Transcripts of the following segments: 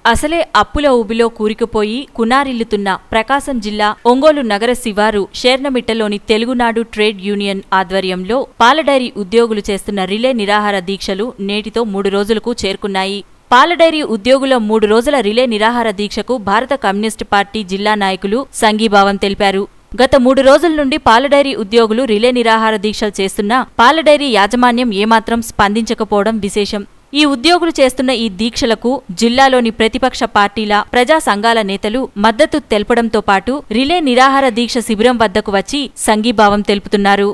అసలే అప్పుల ఊబిలో కూరుకుపోయి కునారిల్లుతున్న ప్రకాశం జిల్లా ఒంగోలు నగర శివారు షేర్నమిట్టలోని తెలుగునాడు ట్రేడ్ యూనియన్ ఆధ్వర్యంలో పాలడైరీ ఉద్యోగులు చేస్తున్న రిలే నిరాహార దీక్షలు నేటితో మూడు రోజులకు చేరుకున్నాయి పాలడైరీ ఉద్యోగుల మూడు రోజుల రిలే నిరాహార దీక్షకు భారత కమ్యూనిస్టు పార్టీ జిల్లా నాయకులు సంఘీభావం తెలిపారు గత మూడు రోజుల నుండి పాలడైరీ ఉద్యోగులు రిలే నిరాహార దీక్షలు చేస్తున్నా పాలడైరీ యాజమాన్యం ఏమాత్రం స్పందించకపోవడం విశేషం ఈ ఉద్యోగులు చేస్తున్న ఈ దీక్షలకు జిల్లాలోని ప్రతిపక్ష పార్టీల ప్రజా సంఘాల నేతలు మద్దతు తెలపడంతో పాటు రిలే నిరాహార దీక్ష శిబిరం వద్దకు వచ్చి సంఘీభావం తెలుపుతున్నారు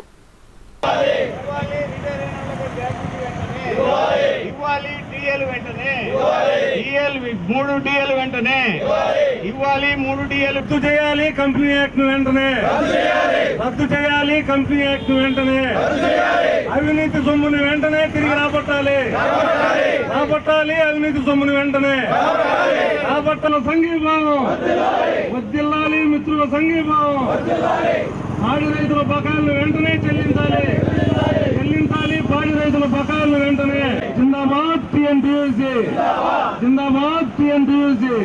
ఇవ్వాలి డిఎల్ వెంటనే డిఎల్ మూడు డిఎల్ వెంటనే ఇవ్వాలి మూడు డిఎల్ రద్దు చేయాలి కంపెనీ యాక్ట్ ను వెంటనే రద్దు చేయాలి కంపెనీ యాక్ట్ ను వెంటనే అవినీతి సొమ్ముని వెంటనే తిరిగి రాబట్టాలి రాబట్టాలి అవినీతి సొమ్ముని వెంటనే రాబట్టాల సంఘీభావం వద్దిల్లాలి మిత్రుల సంఘీభావం పాడి రైతుల బకాయిలను వెంటనే చెల్లించాలి చెల్లించాలి పాడి రైతుల బకాయిలను వెంటనే జిందాబాద్ టిఎన్టీయూసీ జిందాబాద్ టిఎన్టీయూసీ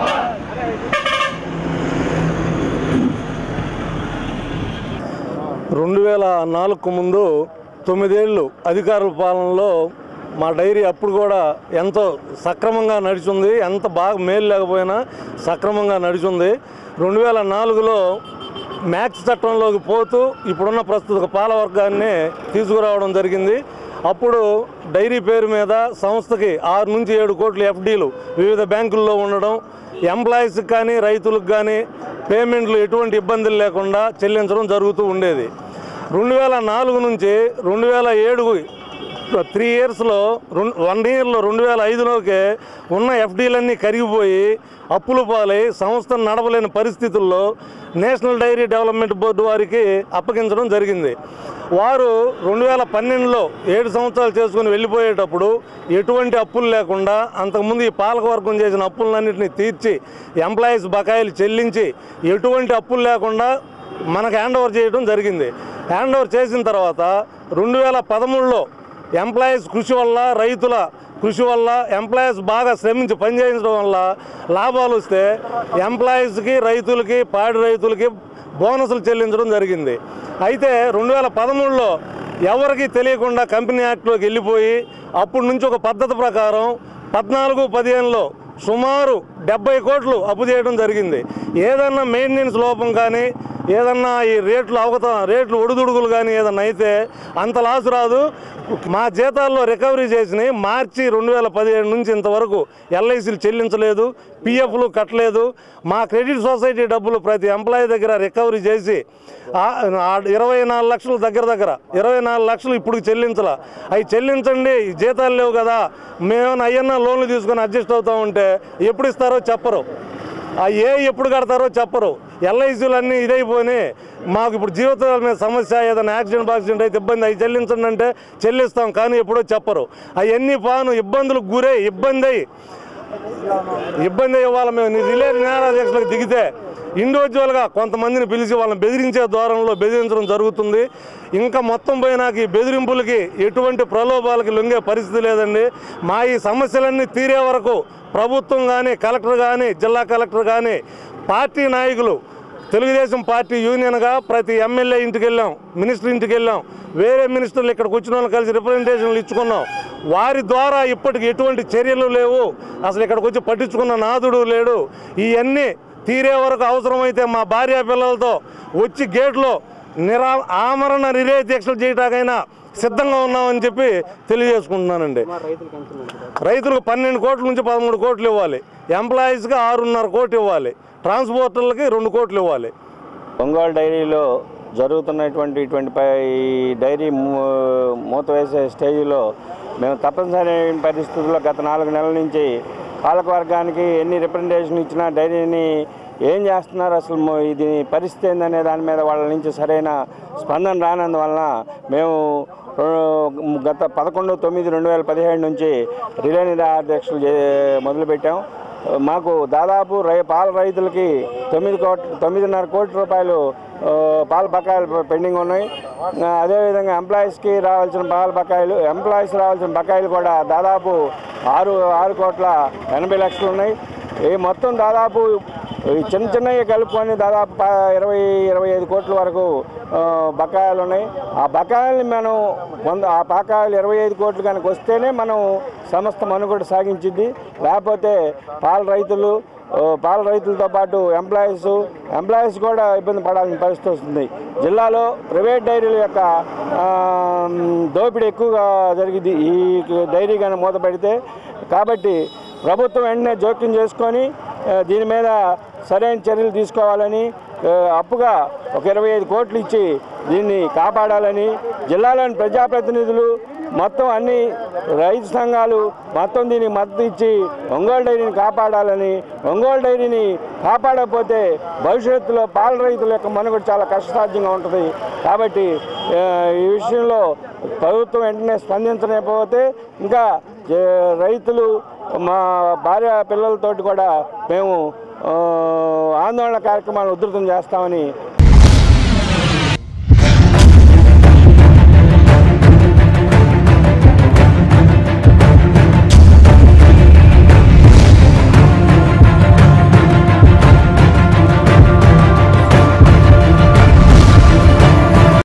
రెండు వేల నాలుగుకు ముందు తొమ్మిదేళ్ళు అధికారుల పాలనలో మా డైరీ అప్పుడు కూడా ఎంతో సక్రమంగా నడిచింది ఎంత బాగా మేలు లేకపోయినా సక్రమంగా నడిచింది రెండు వేల నాలుగులో మ్యాక్స్ చట్టంలోకి పోతూ ఇప్పుడున్న ప్రస్తుత పాల వర్గాన్ని తీసుకురావడం జరిగింది అప్పుడు డైరీ పేరు మీద సంస్థకి ఆరు నుంచి ఏడు కోట్ల ఎఫ్డీలు వివిధ బ్యాంకుల్లో ఉండడం ఎంప్లాయీస్కి కానీ రైతులకు కానీ పేమెంట్లు ఎటువంటి ఇబ్బందులు లేకుండా చెల్లించడం జరుగుతూ ఉండేది రెండు వేల నాలుగు నుంచి రెండు వేల ఏడు త్రీ ఇయర్స్లో రెండు వన్ ఇయర్లో రెండు వేల ఐదులోకే ఉన్న ఎఫ్డీలన్నీ కరిగిపోయి అప్పులు పాలై సంస్థను నడవలేని పరిస్థితుల్లో నేషనల్ డైరీ డెవలప్మెంట్ బోర్డు వారికి అప్పగించడం జరిగింది వారు రెండు వేల పన్నెండులో ఏడు సంవత్సరాలు చేసుకుని వెళ్ళిపోయేటప్పుడు ఎటువంటి అప్పులు లేకుండా అంతకుముందు ఈ పాలకవర్గం చేసిన అప్పులన్నింటినీ తీర్చి ఎంప్లాయీస్ బకాయిలు చెల్లించి ఎటువంటి అప్పులు లేకుండా మనకు హ్యాండ్ ఓవర్ చేయడం జరిగింది హ్యాండ్ ఓవర్ చేసిన తర్వాత రెండు వేల పదమూడులో ఎంప్లాయీస్ కృషి వల్ల రైతుల కృషి వల్ల ఎంప్లాయీస్ బాగా శ్రమించి పనిచేయించడం వల్ల లాభాలు వస్తే ఎంప్లాయీస్కి రైతులకి పాడి రైతులకి బోనసులు చెల్లించడం జరిగింది అయితే రెండు వేల పదమూడులో ఎవరికి తెలియకుండా కంపెనీ యాక్ట్లోకి వెళ్ళిపోయి అప్పటి నుంచి ఒక పద్ధతి ప్రకారం పద్నాలుగు పదిహేనులో సుమారు డెబ్బై కోట్లు అప్పు చేయడం జరిగింది ఏదన్నా మెయింటెనెన్స్ లోపం కానీ ఏదన్నా ఈ రేట్లు అవగత రేట్లు ఒడిదుడుగులు కానీ ఏదన్నా అయితే అంత లాస్ రాదు మా జీతాల్లో రికవరీ చేసినాయి మార్చి రెండు వేల పదిహేడు నుంచి ఇంతవరకు ఎల్ఐసీలు చెల్లించలేదు పిఎఫ్లు కట్టలేదు మా క్రెడిట్ సొసైటీ డబ్బులు ప్రతి ఎంప్లాయీ దగ్గర రికవరీ చేసి ఆ- ఆ ఇరవై నాలుగు లక్షలు దగ్గర దగ్గర ఇరవై నాలుగు లక్షలు ఇప్పుడు చెల్లించాల అవి చెల్లించండి ఈ జీతాలు లేవు కదా మేము అయ్యన్నా లోన్లు తీసుకొని అడ్జస్ట్ అవుతా ఉంటే ఎప్పుడు ఇస్తారో చెప్పరు ఆ ఏ ఎప్పుడు కడతారో చెప్పరు ఎల్ఐసీలు అన్నీ ఇదైపోయినాయి మాకు ఇప్పుడు జీవితాల మీద సమస్య ఏదైనా యాక్సిడెంట్ యాక్సిడెంట్ అయితే ఇబ్బంది అవి చెల్లించండి అంటే చెల్లిస్తాం కానీ ఎప్పుడో చెప్పరు అవన్నీ పాను ఇబ్బందులకు గురై ఇబ్బంది అయ్యి ఇబ్బంది ఇవ్వాలి మేము రిలే న్యాయాధీక్షలకు దిగితే ఇండివిజువల్గా కొంతమందిని పిలిచి వాళ్ళని బెదిరించే ద్వారంలో బెదిరించడం జరుగుతుంది ఇంకా మొత్తం పోయినాక ఈ బెదిరింపులకి ఎటువంటి ప్రలోభాలకి లొంగే పరిస్థితి లేదండి మా ఈ సమస్యలన్నీ తీరే వరకు ప్రభుత్వం కానీ కలెక్టర్ కానీ జిల్లా కలెక్టర్ కానీ పార్టీ నాయకులు తెలుగుదేశం పార్టీ యూనియన్గా ప్రతి ఎమ్మెల్యే ఇంటికి వెళ్ళాం మినిస్టర్ ఇంటికి వెళ్ళాం వేరే మినిస్టర్లు ఇక్కడికి వచ్చిన వాళ్ళు కలిసి రిప్రజెంటేషన్లు ఇచ్చుకున్నాం వారి ద్వారా ఇప్పటికి ఎటువంటి చర్యలు లేవు అసలు ఇక్కడికి వచ్చి పట్టించుకున్న నాదుడు లేడు ఇవన్నీ తీరే వరకు అవసరమైతే మా భార్య పిల్లలతో వచ్చి గేట్లో నిరా ఆమరణ రిలే దీక్షలు చేయటాకైనా సిద్ధంగా ఉన్నామని చెప్పి తెలియజేసుకుంటున్నానండి రైతులకు పన్నెండు కోట్ల నుంచి పదమూడు కోట్లు ఇవ్వాలి ఎంప్లాయీస్కి ఆరున్నర కోట్లు ఇవ్వాలి ట్రాన్స్పోర్టర్లకి రెండు కోట్లు ఇవ్వాలి ఒంగోలు డైరీలో జరుగుతున్నటువంటి ఇటువంటి ప- ఈ డైరీ మూ- మూత వేసే స్టేజ్లో మేము తప్పనిసరి పరిస్థితుల్లో గత నాలుగు నెలల నుంచి పాలకవర్గానికి ఎన్ని రిప్రజెంటేషన్ ఇచ్చినా డైరీని ఏం చేస్తున్నారు అసలు మొ- ఇది పరిస్థితి ఏందనే దాని మీద వాళ్ళ నుంచి సరైన స్పందన రానందువలన మేము ఆ, గత పదకొండు తొమ్మిది రెండు వేల పదిహేడు నుంచి రిలే నిరాధ్యక్షులు చే- మొదలుపెట్టాం మాకు దాదాపు రై పాల రైతులకి తొమ్మిది కోట్ల తొమ్మిదిన్నర కోట్ల రూపాయలు ఆ, పాల బకాయిలు పెండింగ్ ఉన్నాయి ఆ, అదేవిధంగా ఎంప్లాయీస్కి రావాల్సిన పాల బకాయిలు ఎంప్లాయీస్ రావాల్సిన బకాయిలు కూడా దాదాపు ఆరు ఆరు కోట్ల ఎనభై లక్షలు ఉన్నాయి ఈ మొత్తం దాదాపు ఈ చిన్న చిన్నవి కలుపుకొని దాదాపు ప- ఇరవై ఇరవై ఐదు కోట్ల వరకు ఆ, బకాయిలు ఉన్నాయి ఆ బకాయిల్ని మనం వంద ఆ బకాయిలు ఇరవై ఐదు కోట్లు కనుక వస్తేనే మనం సంస్థ మనుగడ సాగించింది లేకపోతే పాల రైతులు ఆ, పాల రైతులతో పాటు ఎంప్లాయీస్ ఎంప్లాయీస్ కూడా ఇబ్బంది పడాల్సిన పరిస్థితి వస్తుంది జిల్లాలో ప్రైవేట్ డైరీల యొక్క ఆ, దోపిడీ ఎక్కువగా జరిగింది ఈ డైరీ కానీ మూత పెడితే కాబట్టి ప్రభుత్వం వెంటనే జోక్యం చేసుకొని ఆ, దీని మీద సరైన చర్యలు తీసుకోవాలని ఆ, అప్పుగా ఒక ఇరవై ఐదు కోట్లు ఇచ్చి దీన్ని కాపాడాలని జిల్లాలోని ప్రజాప్రతినిధులు మొత్తం అన్ని రైతు సంఘాలు మొత్తం దీనికి మద్దతు ఇచ్చి ఒంగోలు డైరీని కాపాడాలని ఒంగోలు డైరీని కాపాడకపోతే భవిష్యత్తులో పాల రైతుల యొక్క మనుగడ చాలా కష్టసాధ్యంగా ఉంటుంది కాబట్టి ఆ, ఈ విషయంలో ప్రభుత్వం వెంటనే స్పందించలేకపోతే ఇంకా జ- రైతులు మా భార్య పిల్లలతోటి కూడా మేము ఆ, ఆందోళన కార్యక్రమాలు ఉధృతం చేస్తామని